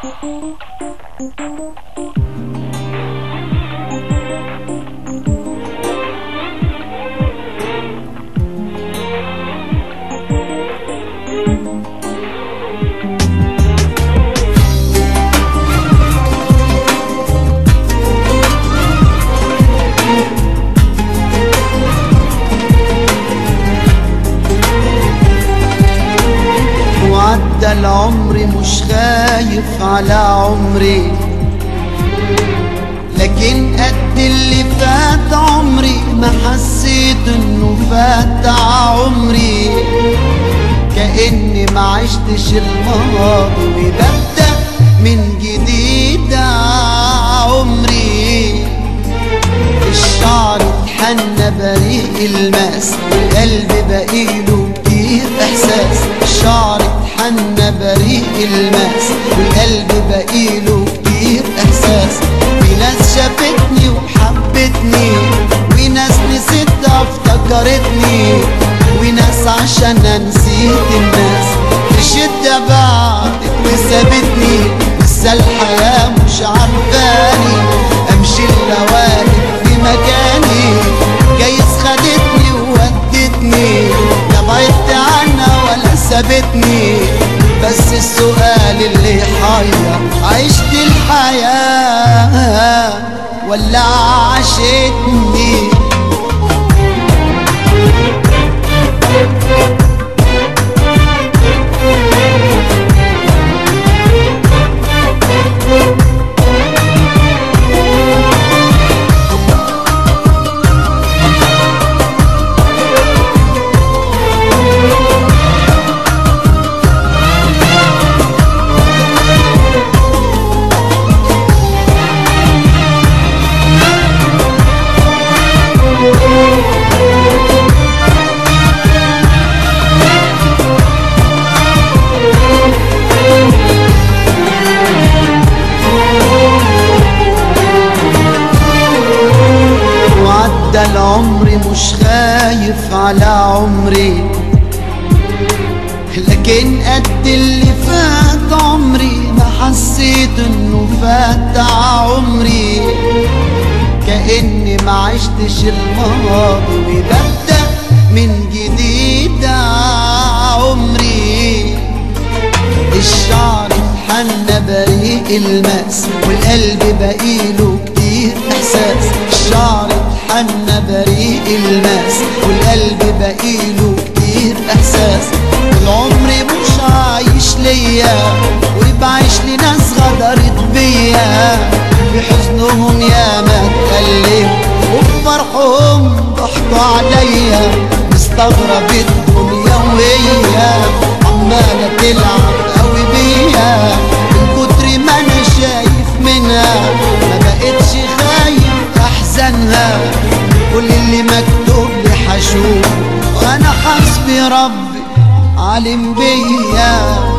وعدى العمر مش خايف على عمري لكن قد اللي فات عمري ما حسيت انه فات عمري كأني ما عشتش الماضي وببدأ من جديد عمري الشعر اتحنى بريء الماس القلب بقيله كتير احساس الشعر اتحنى بريء الماس والقلب بقيله كتير احساس في ناس شافتني وحبتني وناس نسيتها افتكرتني وناس عشان نسيت الناس في الشدة بعدت وسابتني لسه الحياة مش عارفاني امشي الا واقف في مكاني جايز خدتني وودتني لا بعدت عنها ولا سابتني بس السؤال اللي حير عشت الحياة ولا عاشتني وعدى العمر مش خايف على عمري لكن قد اللي فات عمري ما حسيت انه فات عمري كأني ما عشتش الماضي وببدأ من جديد عمري الشعر اتحنى بريء الماس والقلب بقيله كتير احساس الشعر اتحنى بريء الماس والقلب بقيله كتير احساس العمر مش عايش ليا وبعيش لناس غدرت بيا في حزنهم يا ما اتكلم وفي فرحهم ضحكوا عليا مستغرب الدنيا وهي عمالة تلعب قوي بيا من كتر ما انا شايف منها ما بقتش خايف احزانها كل اللي مكتوب لي حشوف وانا حسبي ربي عالم بيا